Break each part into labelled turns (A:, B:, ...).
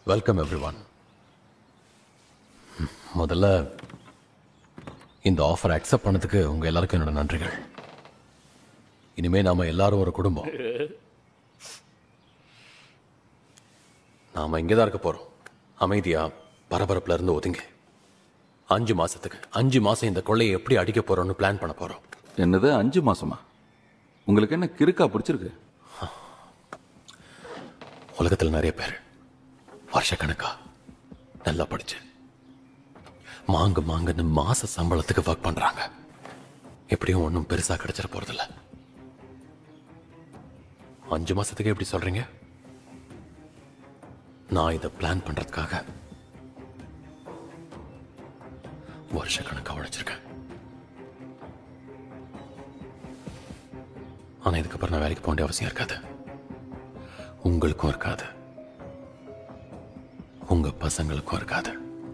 A: welcome every one முதல்ல இந்த offer accept பண்ணதுக்கு உங்க எல்லாருக்கும் என்னோட நன்றிகள் இனிமே நாம எல்லாரும் ஒரு குடும்பம் நாம இங்கே தான் இருக்க போறோம் அமைதியா பரபரப்புல இருந்து ஒதுங்கி அஞ்சு மாசத்துக்கு அஞ்சு மாசம் இந்த கொள்ளையை எப்படி அடிக்க போறோம்னு பிளான் பண்ண போறோம்
B: என்னது அஞ்சு மாசமா உங்களுக்கு என்ன கிறுக்கா பிடிச்சிருக்கு
A: உலகத்தில் நிறைய பேர் வருஷக்கணக்கா நல்லா படிச்சு மாங்கு மாங்குன்னு மாச சம்பளத்துக்கு ஒர்க் பண்றாங்க எப்படியும் ஒன்றும் பெருசா கிடைச்சிட போறதில்ல அஞ்சு மாசத்துக்கு எப்படி சொல்றீங்க நான் இதை பிளான் பண்றதுக்காக வருஷக்கணக்கா உழைச்சிருக்கேன் ஆனா இதுக்கப்புறம் நான் வேலைக்கு போக வேண்டிய அவசியம் இருக்காது உங்களுக்கும் இருக்காது உங்க பசங்களுக்கும் இருக்காது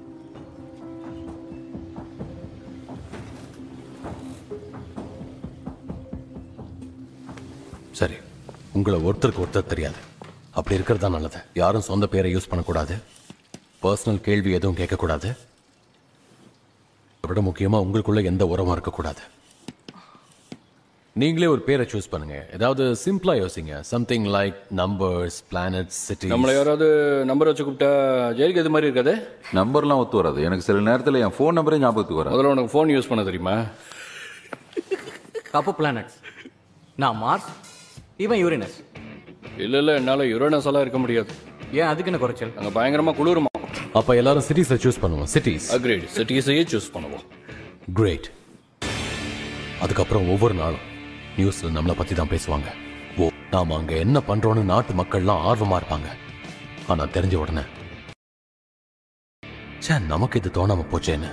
A: சரி உங்களை ஒருத்தருக்கு ஒருத்தர் தெரியாது அப்படி இருக்கிறது தான் நல்லது யாரும் சொந்த பேரை யூஸ் பண்ணக்கூடாது பர்சனல் கேள்வி எதுவும் கேட்கக்கூடாது அதை விட முக்கியமா உங்களுக்குள்ள எந்த உறவும் இருக்கக்கூடாது நீங்களே ஒரு பேரை சூஸ் பண்ணுங்க ஏதாவது சிம்பிளா யோசிங்க something like numbers planets city
C: நம்மளை யாராவது நம்பர் வச்சு கூப்பிட்டா ஜெயிலுக்கு இது மாதிரி இருக்காது
B: நம்பர்லாம் ஒத்து வராது எனக்கு சில நேரத்தில் என் ஃபோன் நம்பரே ஞாபகத்துக்கு வராது
C: முதல்ல உனக்கு ஃபோன் யூஸ் பண்ண தெரியுமா
D: கப்பு பிளானட்ஸ் நான் மார்ஸ் இவன் யூரினஸ்
C: இல்ல இல்ல என்னால யுரேனஸ் எல்லாம் இருக்க முடியாது
D: ஏன் அதுக்கு என்ன குறைச்சல்
C: அங்க பயங்கரமா குளிருமா
A: அப்ப எல்லாரும் சிட்டிஸை சூஸ் பண்ணுவோம் சிட்டிஸ்
C: அக்ரேட் சிட்டிஸையே சூஸ் பண்ணுவோம்
A: கிரேட் அதுக்கப்புறம் ஒவ்வொரு நாளும் நியூஸ்ல நம்மளை பத்தி தான் பேசுவாங்க ஓ நாம அங்க என்ன பண்றோம்னு நாட்டு மக்கள்லாம் ஆர்வமா இருப்பாங்க ஆனா தெரிஞ்ச உடனே ச்சே நமக்கு இது தோணாம போச்சேன்னு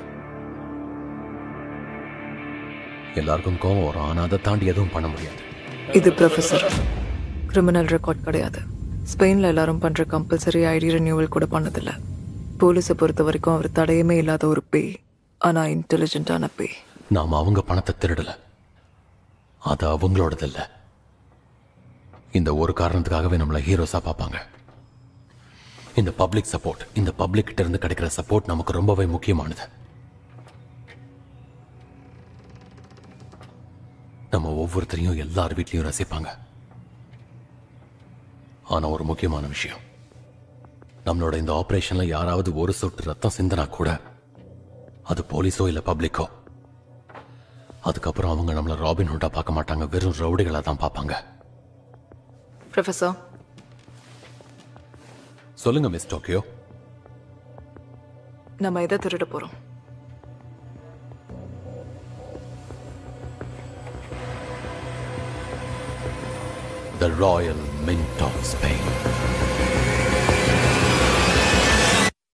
A: எல்லாருக்கும் கோவம் வரும் ஆனா அதை தாண்டி எதுவும் பண்ண முடியாது
E: இது ப்ரொஃபஸர் கிரிமினல் ரெக்கார்ட் கிடையாது ஸ்பெயினில் எல்லாரும் பண்ணுற கம்பல்சரி ஐடி ரினியூவல் கூட பண்ணதில்ல போலீஸை பொறுத்த வரைக்கும் அவர் தடையுமே இல்லாத ஒரு பேய் ஆனால் இன்டெலிஜென்ட்டான பேய்
A: நாம அவங்க பணத்தை திருடல அது அவங்களோடது இல்ல இந்த ஒரு காரணத்துக்காகவே நம்மள ஹீரோஸா பார்ப்பாங்க இந்த பப்ளிக் சப்போர்ட் இந்த பப்ளிக் கிட்ட இருந்து கிடைக்கிற சப்போர்ட் நமக்கு ரொம்பவே முக்கியமானது நம்ம ஒவ்வொருத்தரையும் எல்லார் வீட்லயும் ரசிப்பாங்க ஆனா ஒரு முக்கியமான விஷயம் நம்மளோட இந்த ஆபரேஷன்ல யாராவது ஒரு சொட்டு ரத்தம் சிந்தினா கூட அது போலீஸோ இல்ல பப்ளிக்கோ அதுக்கப்புறம் அவங்க நம்மள ராபின் ஹுட்டா பார்க்க மாட்டாங்க வெறும் ரவுடிகளா தான் பார்ப்பாங்க
E: ப்ரொஃபஸர்
A: சொல்லுங்க மிஸ் டோக்கியோ
E: நம்ம எதை திருட போகிறோம்
A: the royal mint of Spain